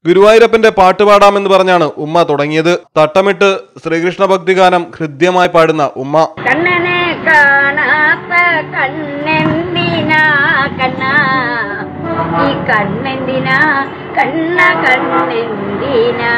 ഗുരുവായൂരപ്പന്റെ പാട്ട് പാടാമെന്ന് പറഞ്ഞാണ് ഉമ്മ തുടങ്ങിയത് തട്ടമിട്ട് ശ്രീകൃഷ്ണ ഭക്തിഗാനം ഹൃദ്യമായി പാടുന്ന ഉമ്മ കണ്ണനെ കാണാത്ത കണ്ണെന്തിനാ കണ്ണ ഈ കണ്ണെന്തിനാ കണ്ണ കണ്ണെന്തിനാ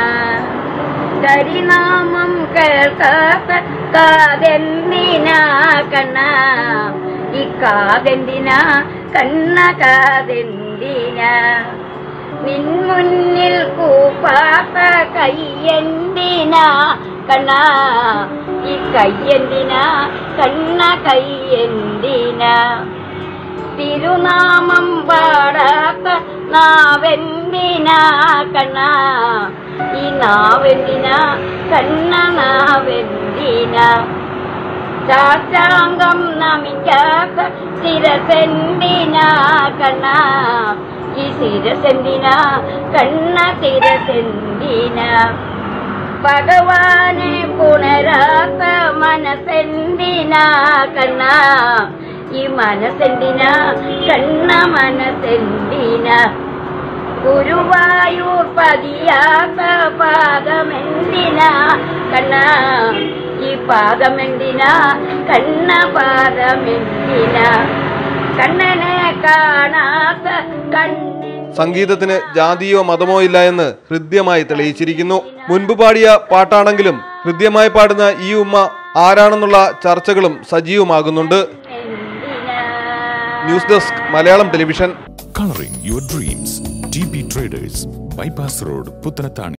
കരിനാമം കേൾക്കാത്ത കാതെന്തിനാ കണ്ണ ഈ കാതെന്തിനാ കണ്ണ കാതെന്തിനാ നിൻ മുന്നിൽ കൂപ്പാത്ത കയ്യെന്തിനാ കണ്ണ ഈ കയ്യെന്തിനാ കണ്ണ കയ്യെന്തിനാ തിരുനാമം പാടാത്ത നാവെന്തിനാ കണ്ണ ഈ നാവെന്തിനാ കണ്ണ നാവെന്തിനാ ചാച്ചാങ്കം നമിക്കാത്ത ശിരസെന്തിനാ കണ്ണ ഈ ശിരസെന്തിനാ കണ്ണ ശിരസെന്തിനാ ഭഗവാനെ പുണരാത്ത മനസ്സെന്തിനാ കണ്ണ ഈ മനസ്സെന്തിനാ കണ്ണ മനസ്സെന്തിനാ ഗുരുവായൂർ പതിയാത്ത പാദമെന്തിനാ കണ്ണ ഈ പാദമെന്തിനാ കണ്ണ പാദമെന്തിനാ കണ്ണനെ കാണാത്ത കണ്ണി സംഗീതത്തിന് ജാതിയോ മതമോ ഇല്ല എന്ന് ഹൃദ്യമായി തെളിയിച്ചിരിക്കുന്നു മുൻപ് പാടിയ പാട്ടാണെങ്കിലും ഹൃദ്യമായി പാടുന്ന ഈ ഉമ്മ ആരാണെന്നുള്ള ചർച്ചകളും സജീവമാകുന്നുണ്ട് എന്തിനാ news desk Malayalam television Coloring your dreams. TB Traders, Bypass Road, Puttanatani.